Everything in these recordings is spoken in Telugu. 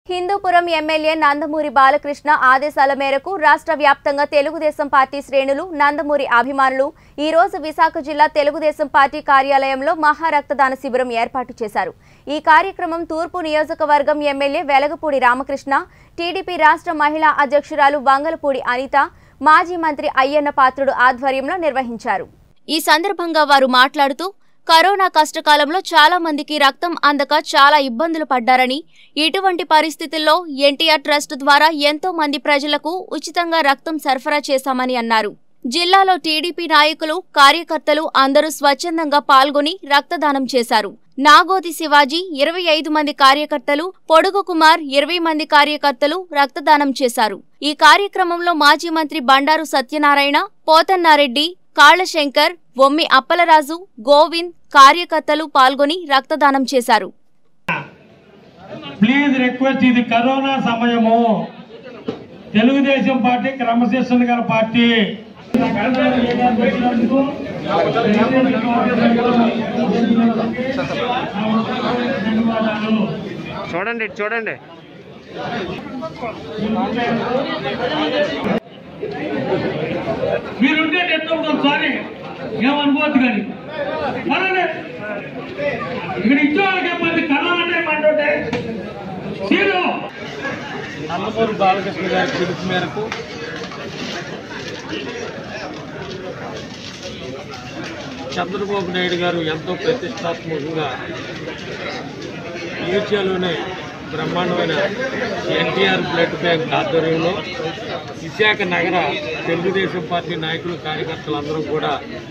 హిందూపురం ఎమ్మెల్యే నందమూరి బాలకృష్ణ ఆదేశాల మేరకు రాష్ట్ర వ్యాప్తంగా తెలుగుదేశం పార్టీ శ్రేణులు నందమూరి అభిమానులు ఈ రోజు విశాఖ జిల్లా తెలుగుదేశం పార్టీ కార్యాలయంలో మహా రక్తదాన శిబిరం ఏర్పాటు చేశారు ఈ కార్యక్రమం తూర్పు నియోజకవర్గం ఎమ్మెల్యే వెలగపూడి రామకృష్ణ టీడీపీ రాష్ట్ర మహిళా అధ్యక్షురాలు వంగలపూడి అనిత మాజీ మంత్రి అయ్యన్న పాత్రుడు ఆధ్వర్యంలో నిర్వహించారు ఈ సందర్భంగా వారు మాట్లాడుతూ కరోనా కష్టకాలంలో చాలా మందికి రక్తం అందక చాలా ఇబ్బందులు పడ్డారని ఇటువంటి పరిస్థితుల్లో ఎన్టీఆర్ ట్రస్ట్ ద్వారా ఎంతో మంది ప్రజలకు ఉచితంగా రక్తం సరఫరా చేశామని అన్నారు జిల్లాలో టీడీపీ నాయకులు కార్యకర్తలు అందరూ స్వచ్ఛందంగా పాల్గొని రక్తదానం చేశారు నాగోది శివాజీ ఇరవై ఐదు మంది కార్యకర్తలు పొడుగు కుమార్ ఇరవై మంది కార్యకర్తలు రక్తదానం చేశారు ఈ కార్యక్రమంలో మాజీ మంత్రి బండారు సత్యనారాయణ పోతన్నారెడ్డి కాళ్లశంకర్ బొమ్మి అప్పలరాజు గోవింద్ కార్యకర్తలు పాల్గొని రక్తదానం చేశారు ప్లీజ్ రిక్వెస్ట్ ఇది కరోనా సమయము తెలుగుదేశం పార్టీ క్రమశిక్షణ గల పార్టీ ధన్యవాదాలు చూడండి ఇటు చూడండి మీరుంటే ఎత్తుకుంటాం సారీ ఏమనుకోవద్దు కానీ మనండి ఇక్కడ ఇచ్చే వాళ్ళకి ఏమంది కరోనా టైం అంటుంటే సీరు నందమూరి బాలకృష్ణ గారి పిలుపు మేరకు చంద్రబాబు నాయుడు గారు ఎంతో ప్రతిష్టాత్మకంగా యూజియాలోనే బ్రహ్మాండమైన ఎన్టీఆర్ బ్లడ్ బ్యాంక్ ఆధ్వర్యంలో విశాఖ నగర తెలుగుదేశం పార్టీ నాయకులు కార్యకర్తలు అందరూ కూడా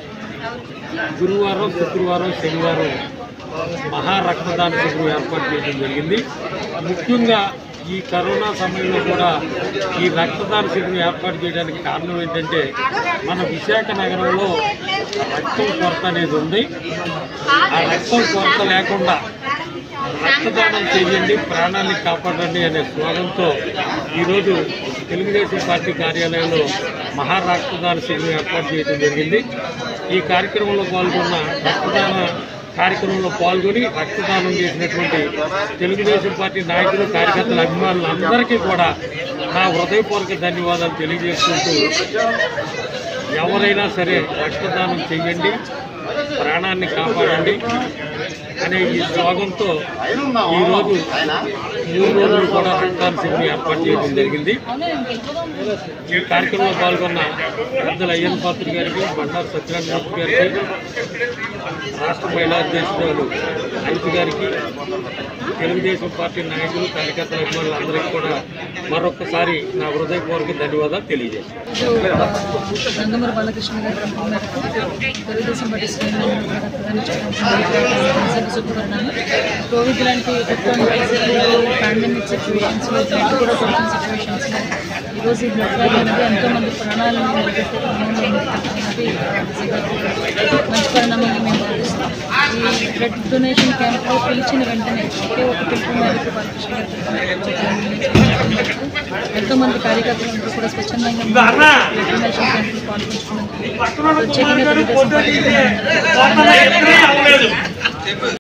గురువారం శుక్రవారం శనివారం మహా రక్తదాన శిబిరం ఏర్పాటు చేయడం జరిగింది ముఖ్యంగా ఈ కరోనా సమయంలో కూడా ఈ రక్తదాన శిబిరం ఏర్పాటు చేయడానికి కారణం ఏంటంటే మన విశాఖ నగరంలో రక్తం కొరత అనేది ఉంది ఆ రక్తం కొరత లేకుండా రక్తదానం చేయండి ప్రాణాన్ని కాపాడండి అనే స్లోగన్తో ఈరోజు తెలుగుదేశం పార్టీ కార్యాలయంలో మహా రక్తదాన శిబిరం ఏర్పాటు చేయడం జరిగింది ఈ కార్యక్రమంలో పాల్గొన్న రక్తదాన కార్యక్రమంలో పాల్గొని రక్తదానం చేసినటువంటి తెలుగుదేశం పార్టీ నాయకులు కార్యకర్తల అభిమానులు అందరికీ కూడా నా హృదయపూర్వక ధన్యవాదాలు తెలియజేసుకుంటూ ఎవరైనా సరే రక్తదానం చేయండి ప్రాణాన్ని కాపాడండి అనే ఈ స్లోగన్తో ఈరోజు మూడు రోజులు కూడా రక్తదాన శిబిరం ఏర్పాటు చేయడం జరిగింది ఈ కార్యక్రమంలో పాల్గొన్న పెద్దల అయ్యన్ పాత్ర గారికి బండారు సత్యనారాయణ గారికి రాష్ట్ర మహిళా అధ్యక్షురాలు అనిత గారికి తెలుగుదేశం పార్టీ నాయకులు కార్యకర్తల అభిమానులందరికీ కూడా మరొకసారి నా హృదయపూర్వక ధన్యవాదాలు తెలియజేస్తాను నందమూరి బాలకృష్ణ గారి పిలుపు మేరకు తెలుగుదేశం పార్టీ శ్రేణులు రక్తదానం చేయడం శుభపరిణామం కోవిడ్ లాంటి ఎటువంటి పరిస్థితుల్లో పాండమిక్ సిచ్యువేషన్స్లో బ్లడ్ కూడా దొరకని సిచ్యువేషన్స్లో ఈరోజు ఈ బ్లడ్ బ్యాంక్ అనేది ఎంతో మంది ప్రాణాలను నిలబెట్టే క్రమంలో ఉంది అనేది మంచి పరిణామంగా మేము భావిస్తాం ఈ బ్లడ్ డొనేషన్ క్యాంప్లో పిలిచిన వెంటనే ఒకే ఒక పిలుపు మేరకు బాలకృష్ణ గారి పిలుపు మేరకు ఎంతో మంది కార్యకర్తలందరూ కూడా స్వచ్ఛందంగా బ్లడ్ డొనేషన్ క్యాంపులు పాల్గొంచుకున్నందుకు ప్రత్యేకంగా తెలుగుదేశం పార్టీ